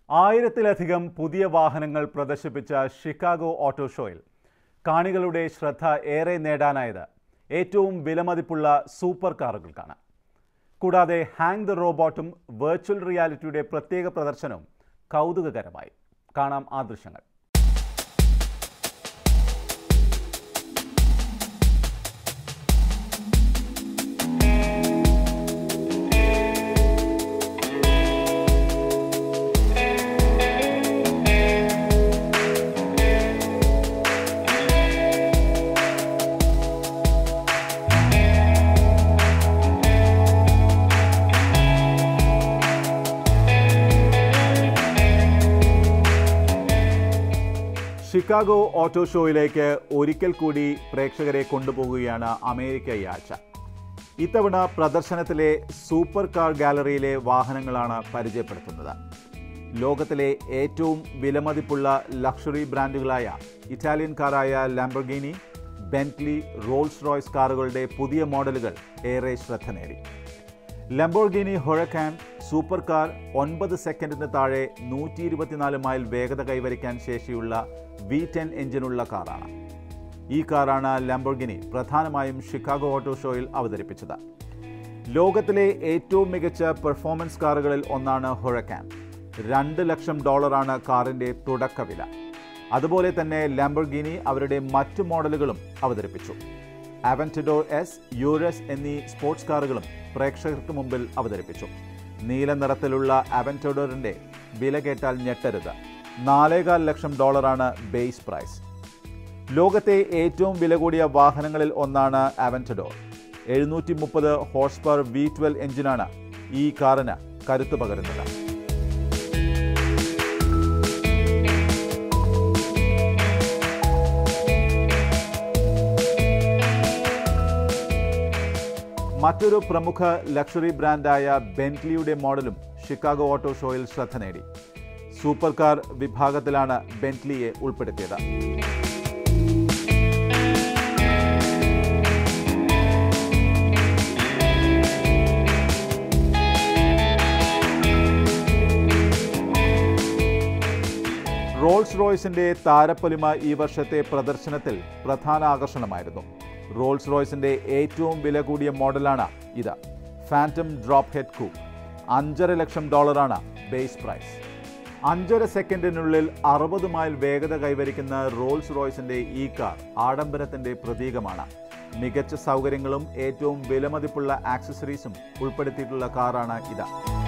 ആയിരത്തിലധികം പുതിയ വാഹനങ്ങൾ പ്രദർശിപ്പിച്ച ഷിക്കാഗോ ഓട്ടോ ഷോയിൽ കാണികളുടെ ശ്രദ്ധ ഏറെ നേടാനായത് ഏറ്റവും വിലമതിപ്പുള്ള സൂപ്പർ കാറുകൾക്കാണ് കൂടാതെ ഹാങ് ദ റോബോട്ടും വെർച്വൽ റിയാലിറ്റിയുടെ പ്രത്യേക പ്രദർശനവും കൗതുകകരമായി കാണാം ആ ദൃശ്യങ്ങൾ ഷിക്കാഗോ ഓട്ടോ ഷോയിലേക്ക് ഒരിക്കൽ കൂടി പ്രേക്ഷകരെ കൊണ്ടുപോകുകയാണ് അമേരിക്ക ഈ ആഴ്ച ഇത്തവണ പ്രദർശനത്തിലെ സൂപ്പർ കാർ ഗാലറിയിലെ വാഹനങ്ങളാണ് പരിചയപ്പെടുത്തുന്നത് ലോകത്തിലെ ഏറ്റവും വിലമതിപ്പുള്ള ലക്ഷറി ബ്രാൻഡുകളായ ഇറ്റാലിയൻ കാറായ ലാംബർഗിനി ബെന്റ്ലി റോൾസ് റോയ്സ് കാറുകളുടെ പുതിയ മോഡലുകൾ ഏറെ ശ്രദ്ധ നേടി ലംബോർഗിനി ഹൊഴക്കാൻ സൂപ്പർ കാർ ഒൻപത് സെക്കൻഡിന് താഴെ നൂറ്റി ഇരുപത്തിനാല് മൈൽ വേഗത കൈവരിക്കാൻ ശേഷിയുള്ള വി ടെൻ എഞ്ചിനുള്ള കാറാണ് ഈ കാറാണ് ലംബോർഗിനി പ്രധാനമായും ഷിക്കാഗോ ഓട്ടോ ഷോയിൽ അവതരിപ്പിച്ചത് ലോകത്തിലെ ഏറ്റവും മികച്ച പെർഫോമൻസ് കാറുകളിൽ ഒന്നാണ് ഹൊഴക്കാൻ രണ്ട് ലക്ഷം ഡോളറാണ് കാറിന്റെ തുടക്ക വില അതുപോലെ തന്നെ ലാംബോർഗിനി അവരുടെ മറ്റു മോഡലുകളും അവതരിപ്പിച്ചു അവൻറ്റിഡോർ എസ് യൂരസ് എന്നീ സ്പോർട്സ് കാറുകളും പ്രേക്ഷകർക്ക് മുമ്പിൽ അവതരിപ്പിച്ചു നീല നിറത്തിലുള്ള അവൻറ്റഡോറിന്റെ വില കേട്ടാൽ ഞെട്ടരുത് നാലേകാൽ ലക്ഷം ഡോളറാണ് ബേസ് പ്രൈസ് ലോകത്തെ ഏറ്റവും വില കൂടിയ വാഹനങ്ങളിൽ ഒന്നാണ് അവൻറ്റഡോർ എഴുന്നൂറ്റി മുപ്പത് ഹോഴ്സ് പവർ വി ട്വൽവ് എഞ്ചിനാണ് ഈ കാറിന് കരുത്തു പകരുന്നത് മറ്റൊരു പ്രമുഖ ലക്ഷറി ബ്രാൻഡായ ബെന്റ്ലിയുടെ മോഡലും ഷിക്കാഗോ ഓട്ടോ ഷോയിൽ ശ്രദ്ധ നേടി സൂപ്പർ കാർ വിഭാഗത്തിലാണ് ബെന്റ്ലിയെ ഉൾപ്പെടുത്തിയത് റോൾസ് റോയ്സിന്റെ താരപ്പൊലിമ ഈ വർഷത്തെ പ്രദർശനത്തിൽ പ്രധാന ആകർഷണമായിരുന്നു റോൾസ് റോയ്സിന്റെ ഏറ്റവും വില കൂടിയ മോഡലാണ് ഇത് ഫാൻറ്റം ഡ്രോപ്പ് ഹെഡ് കൂപ്പ് അഞ്ചര ലക്ഷം ഡോളറാണ് ബേസ് പ്രൈസ് അഞ്ചര സെക്കൻഡിനുള്ളിൽ അറുപത് മൈൽ വേഗത കൈവരിക്കുന്ന റോൾസ് റോയ്സിന്റെ ഈ കാർ ആഡംബരത്തിന്റെ പ്രതീകമാണ് മികച്ച സൗകര്യങ്ങളും ഏറ്റവും വിലമതിപ്പുള്ള ആക്സസറീസും ഉൾപ്പെടുത്തിയിട്ടുള്ള കാറാണ് ഇത്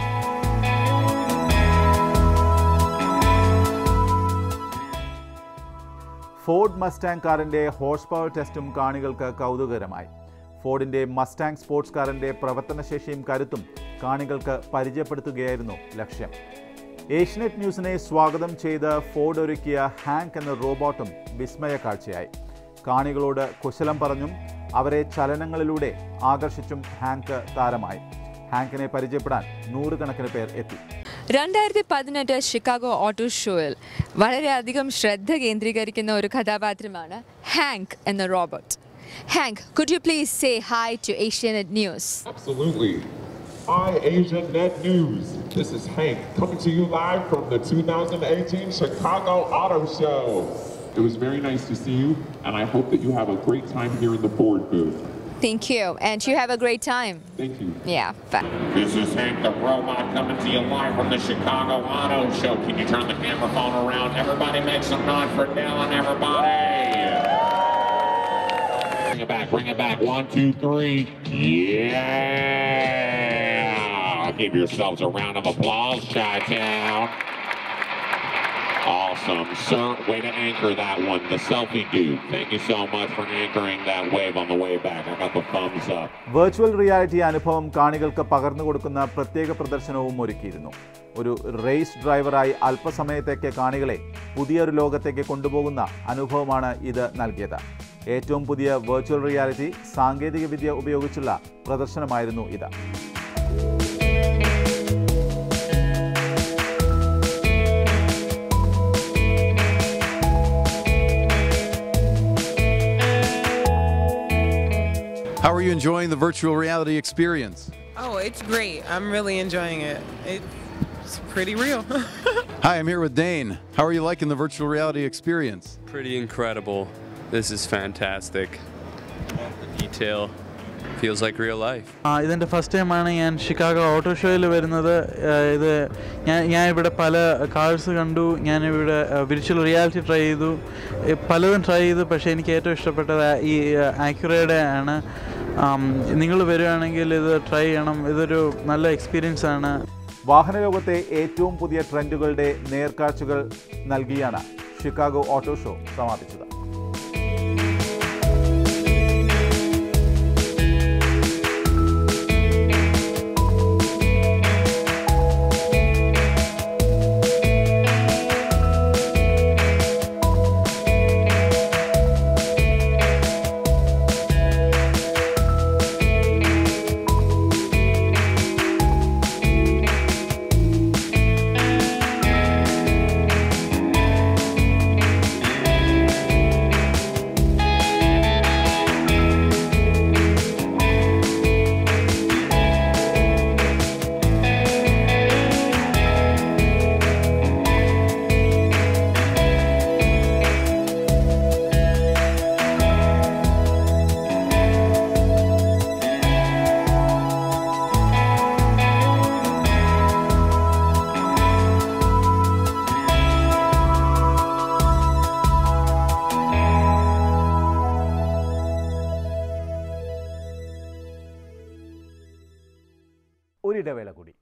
ഫോർഡ് മസ്റ്റാങ് കാറിന്റെ ഹോഴ്സ് പവർ ടെസ്റ്റും കാണികൾക്ക് കൗതുകകരമായി ഫോർഡിന്റെ മസ്റ്റാങ് സ്പോർട്സ് കാറിന്റെ പ്രവർത്തനശേഷിയും കരുത്തും കാണികൾക്ക് പരിചയപ്പെടുത്തുകയായിരുന്നു ലക്ഷ്യം ഏഷ്യനെറ്റ് ന്യൂസിനെ സ്വാഗതം ചെയ്ത് ഫോർഡ് ഒരുക്കിയ ഹാങ്ക് എന്ന റോബോട്ടും വിസ്മയ കാഴ്ചയായി കാണികളോട് കുശലം പറഞ്ഞും അവരെ ചലനങ്ങളിലൂടെ ആകർഷിച്ചും ഹാങ്ക് താരമായി ഹാങ്കിനെ പരിചയപ്പെടാൻ നൂറുകണക്കിന് പേർ എത്തി രണ്ടായിരത്തി പതിനെട്ട് ഷിക്കാഗോ ഓട്ടോ ഷോയിൽ വളരെയധികം ശ്രദ്ധ കേന്ദ്രീകരിക്കുന്ന ഒരു കഥാപാത്രമാണ് ഹാങ്ക് എന്ന robot Hank could you please say hi to Asianet news Absolutely. Hi, Asia Net News. This is Hank coming to you live from the 2018 Chicago Auto Show. It was very nice to see you, and I hope that you have a great time here in the Ford booth. Thank you and you have a great time Thank you. Yeah bye This is Hank the Robot coming to you live from the Chicago Auto Show. Can you turn the camera phone around? Everybody make some noise for Dylan, everybody. Bring it back, bring it back. One, two, three. Yeah! Give yourselves a round of applause, Chi Town. Awesome, sir. Way to anchor that one. The selfie dude. Thank you so much for anchoring that wave on the way back. I got the thumbs up. Virtual reality അനുഭവം കാണികൾക്ക് പകർന്നു കൊടുക്കുന്ന പ്രത്യേക പ്രദർശനവും ഒരുക്കിയിരുന്നു ഒരു raise ഡ്രൈവറായി അല്പസമയത്തേക്ക് കാണികളെ പുതിയൊരു ലോകത്തേക്ക് കൊണ്ടുപോകുന്ന അനുഭവമാണ് ഇത് നൽകിയത് ഏറ്റവും പുതിയ വെർച്വൽ റിയാലിറ്റി സാങ്കേതികവിദ്യ ഉപയോഗിച്ചുള്ള പ്രദർശനമായിരുന്നു ഇത് How are you enjoying the virtual reality experience? Oh, it's great. I'm really enjoying it. It's pretty real. Hi, I'm here with Dane. How are you liking the virtual reality experience? Pretty incredible. This is fantastic. The detail feels like real life. ആ, ഇതെൻ്റെ first ടൈമാണ് ഞാൻ Chicago auto ഷോയിൽ വരുന്നത് ആ, ഇത് ഞാൻ ഞാൻ ഇവിടെ പല കാഴ്സ് കണ്ടു ഞാനിവിടെ വിർച്വൽ റിയാലിറ്റി ട്രൈ ചെയ്തു ഏ, പലതും ട്രൈ ചെയ്തു പക്ഷേ എനിക്ക് ഏറ്റവും ഇഷ്ടപ്പെട്ടത് ആ- ഈ ആക്യുറയുടെ ആണ് നിങ്ങൾ വരികയാണെങ്കിൽ ഇത് ട്രൈ ചെയ്യണം ഇതൊരു നല്ല എക്സ്പീരിയൻസ് ആണ് വാഹനലോകത്തെ ഏറ്റവും പുതിയ ട്രെൻഡുകളുടെ നേർക്കാഴ്ചകൾ നൽകിയാണ് ഷിക്കാഗോ ഓട്ടോ ഷോ സമാപിച്ചത് ഒരിടവേള കൂടി